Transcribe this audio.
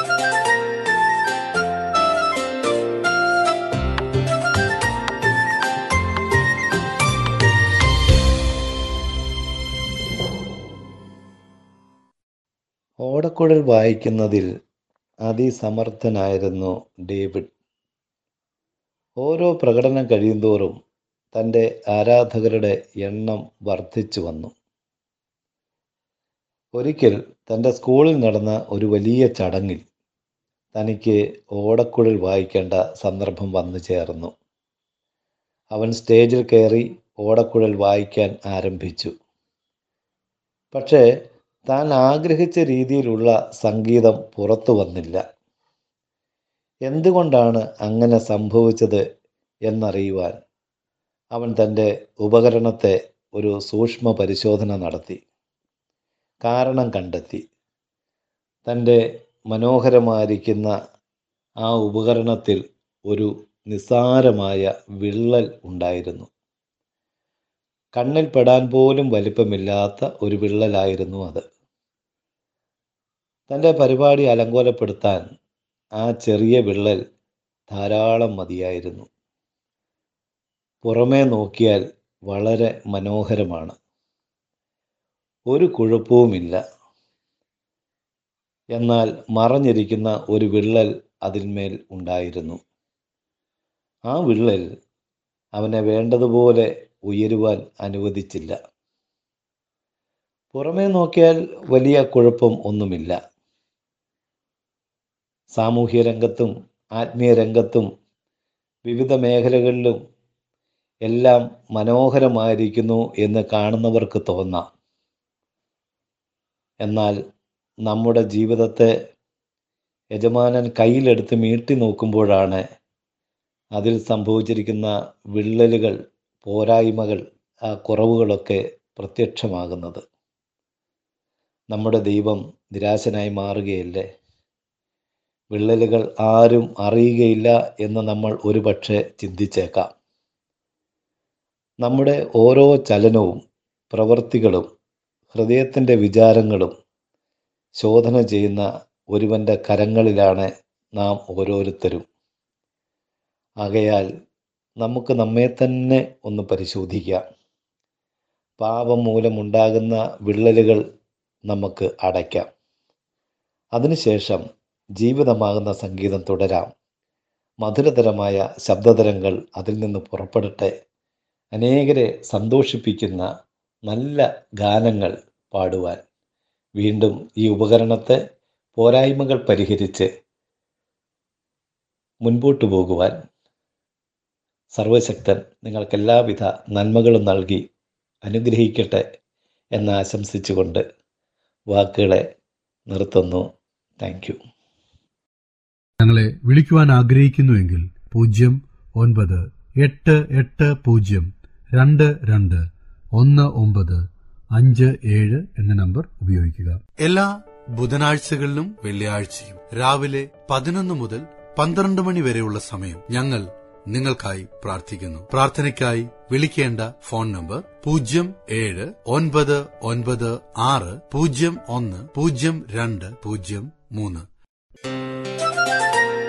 ഓടക്കുഴൽ വായിക്കുന്നതിൽ അതിസമർത്ഥനായിരുന്നു ഡേവിഡ് ഓരോ പ്രകടനം കഴിയുന്തോറും തൻ്റെ ആരാധകരുടെ എണ്ണം വർദ്ധിച്ചു വന്നു ഒരിക്കൽ തൻ്റെ സ്കൂളിൽ നടന്ന ഒരു വലിയ ചടങ്ങിൽ തനിക്ക് ഓടക്കുഴൽ വായിക്കേണ്ട സന്ദർഭം വന്നു ചേർന്നു അവൻ സ്റ്റേജിൽ കയറി ഓടക്കുഴൽ വായിക്കാൻ ആരംഭിച്ചു പക്ഷേ താൻ ആഗ്രഹിച്ച രീതിയിലുള്ള സംഗീതം പുറത്തു വന്നില്ല എന്തുകൊണ്ടാണ് അങ്ങനെ സംഭവിച്ചത് എന്നറിയുവാൻ അവൻ തൻ്റെ ഉപകരണത്തെ ഒരു സൂക്ഷ്മ പരിശോധന നടത്തി കാരണം കണ്ടെത്തി തൻ്റെ മനോഹരമായിരിക്കുന്ന ആ ഉപകരണത്തിൽ ഒരു നിസ്സാരമായ വിള്ളൽ ഉണ്ടായിരുന്നു കണ്ണിൽ പെടാൻ പോലും വലിപ്പമില്ലാത്ത ഒരു വിള്ളലായിരുന്നു അത് തൻ്റെ പരിപാടി അലങ്കോലപ്പെടുത്താൻ ആ ചെറിയ വിള്ളൽ ധാരാളം മതിയായിരുന്നു പുറമേ നോക്കിയാൽ വളരെ മനോഹരമാണ് ഒരു കുഴപ്പവുമില്ല എന്നാൽ മറഞ്ഞിരിക്കുന്ന ഒരു വിള്ളൽ അതിന്മേൽ ഉണ്ടായിരുന്നു ആ വിള്ളൽ അവനെ വേണ്ടതുപോലെ ഉയരുവാൻ അനുവദിച്ചില്ല പുറമേ നോക്കിയാൽ വലിയ കുഴപ്പം ഒന്നുമില്ല സാമൂഹ്യ രംഗത്തും ആത്മീയ രംഗത്തും വിവിധ മേഖലകളിലും എല്ലാം മനോഹരമായിരിക്കുന്നു എന്ന് കാണുന്നവർക്ക് തോന്നാം എന്നാൽ നമ്മുടെ ജീവിതത്തെ യജമാനൻ കയ്യിലെടുത്ത് മീട്ടി നോക്കുമ്പോഴാണ് അതിൽ സംഭവിച്ചിരിക്കുന്ന വിള്ളലുകൾ പോരായ്മകൾ ആ കുറവുകളൊക്കെ പ്രത്യക്ഷമാകുന്നത് നമ്മുടെ ദൈവം നിരാശനായി മാറുകയല്ലേ വിള്ളലുകൾ ആരും അറിയുകയില്ല എന്ന് നമ്മൾ ഒരുപക്ഷെ ചിന്തിച്ചേക്കാം നമ്മുടെ ഓരോ ചലനവും പ്രവൃത്തികളും ഹൃദയത്തിൻ്റെ വിചാരങ്ങളും ശോധന ചെയ്യുന്ന ഒരുവൻ്റെ കരങ്ങളിലാണ് നാം ഓരോരുത്തരും ആകയാൽ നമുക്ക് നമ്മെ തന്നെ ഒന്ന് പരിശോധിക്കാം പാപം മൂലമുണ്ടാകുന്ന വിള്ളലുകൾ നമുക്ക് അടയ്ക്കാം അതിനുശേഷം ജീവിതമാകുന്ന സംഗീതം തുടരാം മധുരതരമായ ശബ്ദതരങ്ങൾ അതിൽ നിന്ന് പുറപ്പെടട്ടെ അനേകരെ സന്തോഷിപ്പിക്കുന്ന നല്ല ഗാനങ്ങൾ പാടുവാൻ വീണ്ടും ഈ ഉപകരണത്തെ പോരായ്മകൾ പരിഹരിച്ച് മുൻപോട്ട് പോകുവാൻ സർവശക്തൻ നിങ്ങൾക്ക് എല്ലാവിധ നന്മകളും നൽകി അനുഗ്രഹിക്കട്ടെ എന്ന് ആശംസിച്ചുകൊണ്ട് വാക്കുകളെ നിർത്തുന്നു താങ്ക് യു ഞങ്ങളെ വിളിക്കുവാൻ ആഗ്രഹിക്കുന്നുവെങ്കിൽ പൂജ്യം ഒൻപത് എട്ട് എട്ട് പൂജ്യം രണ്ട് രണ്ട് ഒന്ന് ഒമ്പത് അഞ്ച് ഏഴ് എന്ന നമ്പർ ഉപയോഗിക്കുക എല്ലാ ബുധനാഴ്ചകളിലും വെള്ളിയാഴ്ചയും രാവിലെ പതിനൊന്ന് മുതൽ പന്ത്രണ്ട് മണി വരെയുള്ള സമയം ഞങ്ങൾ നിങ്ങൾക്കായി പ്രാർത്ഥിക്കുന്നു പ്രാർത്ഥനയ്ക്കായി വിളിക്കേണ്ട ഫോൺ നമ്പർ പൂജ്യം ഏഴ് ഒൻപത് ഒൻപത് ആറ് പൂജ്യം ഒന്ന് പൂജ്യം രണ്ട് പൂജ്യം മൂന്ന്